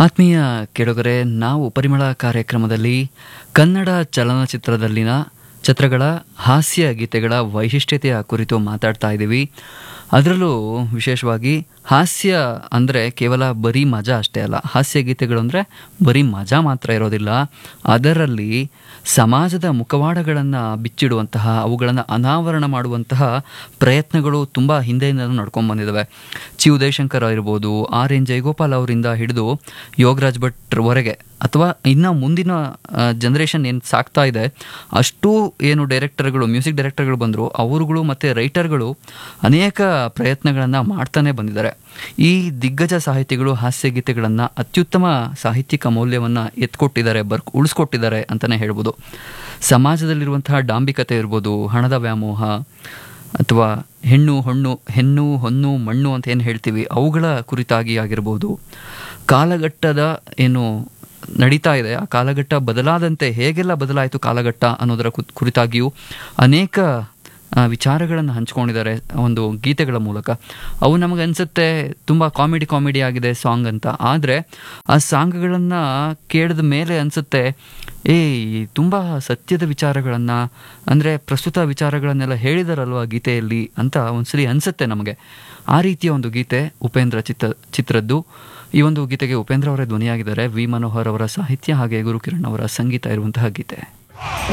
ಆತ್ಮೀಯ ಕೆಳಗರೆ ನಾವು ಪರಿಮಳ ಕಾರ್ಯಕ್ರಮದಲ್ಲಿ ಕನ್ನಡ ಚಲನಚಿತ್ರದಲ್ಲಿನ ಚಿತ್ರಗಳ ಹಾಸ್ಯ ಗೀತೆಗಳ ವೈಶಿಷ್ಟ್ಯತೆಯ ಕುರಿತು ಮಾತಾಡ್ತಾ ಇದ್ದೀವಿ ಅದರಲ್ಲೂ ವಿಶೇಷವಾಗಿ ಹಾಸ್ಯ ಅಂದರೆ ಕೇವಲ ಬರೀ ಮಜಾ ಅಷ್ಟೇ ಅಲ್ಲ ಹಾಸ್ಯ ಗೀತೆಗಳು ಅಂದರೆ ಬರೀ ಮಜಾ ಮಾತ್ರ ಇರೋದಿಲ್ಲ ಅದರಲ್ಲಿ ಸಮಾಜದ ಮುಖವಾಡಗಳನ್ನು ಬಿಚ್ಚಿಡುವಂತಹ ಅವುಗಳನ್ನು ಅನಾವರಣ ಮಾಡುವಂತಹ ಪ್ರಯತ್ನಗಳು ತುಂಬ ಹಿಂದೆಯಿಂದಲೂ ನಡ್ಕೊಂಡು ಬಂದಿದ್ದಾವೆ ಚಿ ಉದಯಶಂಕರ್ ಇರ್ಬೋದು ಆರ್ ಎನ್ ಜಯಗೋಪಾಲ್ ಅವರಿಂದ ಹಿಡಿದು ಯೋಗರಾಜ್ ಭಟ್ವರೆಗೆ ಅಥವಾ ಇನ್ನು ಮುಂದಿನ ಜನ್ರೇಷನ್ ಏನು ಸಾಕ್ತಾ ಇದೆ ಅಷ್ಟು ಏನು ಡೈರೆಕ್ಟರ್ಗಳು ಮ್ಯೂಸಿಕ್ ಡೈರೆಕ್ಟರ್ಗಳು ಬಂದರು ಅವರುಗಳು ಮತ್ತು ರೈಟರ್ಗಳು ಅನೇಕ ಪ್ರಯತ್ನಗಳನ್ನು ಮಾಡ್ತಾನೆ ಬಂದಿದ್ದಾರೆ ಈ ದಿಗ್ಗಜ ಸಾಹಿತಿಗಳು ಹಾಸ್ಯ ಗೀತೆಗಳನ್ನು ಅತ್ಯುತ್ತಮ ಸಾಹಿತ್ಯಿಕ ಮೌಲ್ಯವನ್ನು ಎತ್ಕೊಟ್ಟಿದ್ದಾರೆ ಬರ್ ಉಳಿಸ್ಕೊಟ್ಟಿದ್ದಾರೆ ಅಂತಲೇ ಹೇಳ್ಬೋದು ಸಮಾಜದಲ್ಲಿರುವಂತಹ ಡಾಂಬಿಕತೆ ಇರ್ಬೋದು ಹಣದ ವ್ಯಾಮೋಹ ಅಥವಾ ಹೆಣ್ಣು ಹೊಣ್ಣು ಹೆಣ್ಣು ಹೊನ್ನು ಮಣ್ಣು ಅಂತ ಏನು ಹೇಳ್ತೀವಿ ಅವುಗಳ ಕುರಿತಾಗಿ ಆಗಿರ್ಬೋದು ಕಾಲಘಟ್ಟದ ಏನು ನಡೀತಾ ಇದೆ ಆ ಕಾಲಘಟ್ಟ ಬದಲಾದಂತೆ ಹೇಗೆಲ್ಲ ಬದಲಾಯಿತು ಕಾಲಘಟ್ಟ ಅನ್ನೋದರ ಕುರಿತಾಗಿಯೂ ಅನೇಕ ವಿಚಾರಗಳನ್ನು ಹಂಚ್ಕೊಂಡಿದ್ದಾರೆ ಒಂದು ಗೀತೆಗಳ ಮೂಲಕ ಅವು ನಮಗೆ ಅನಿಸುತ್ತೆ ತುಂಬ ಕಾಮಿಡಿ ಕಾಮಿಡಿ ಆಗಿದೆ ಸಾಂಗ್ ಅಂತ ಆದರೆ ಆ ಸಾಂಗ್ಗಳನ್ನು ಕೇಳಿದ ಮೇಲೆ ಅನಿಸುತ್ತೆ ಏಯ್ ತುಂಬ ಸತ್ಯದ ವಿಚಾರಗಳನ್ನು ಅಂದರೆ ಪ್ರಸ್ತುತ ವಿಚಾರಗಳನ್ನೆಲ್ಲ ಹೇಳಿದಾರಲ್ವ ಗೀತೆಯಲ್ಲಿ ಅಂತ ಒಂದ್ಸಲಿ ಅನಿಸುತ್ತೆ ನಮಗೆ ಆ ರೀತಿಯ ಒಂದು ಗೀತೆ ಉಪೇಂದ್ರ ಚಿತ್ರ ಚಿತ್ರದ್ದು ಈ ಒಂದು ಗೀತೆಗೆ ಉಪೇಂದ್ರ ಅವರೇ ಧ್ವನಿಯಾಗಿದ್ದಾರೆ ವಿ ಮನೋಹರ್ ಅವರ ಸಾಹಿತ್ಯ ಹಾಗೆ ಗುರುಕಿರಣ್ ಅವರ ಸಂಗೀತ ಇರುವಂತಹ ಗೀತೆ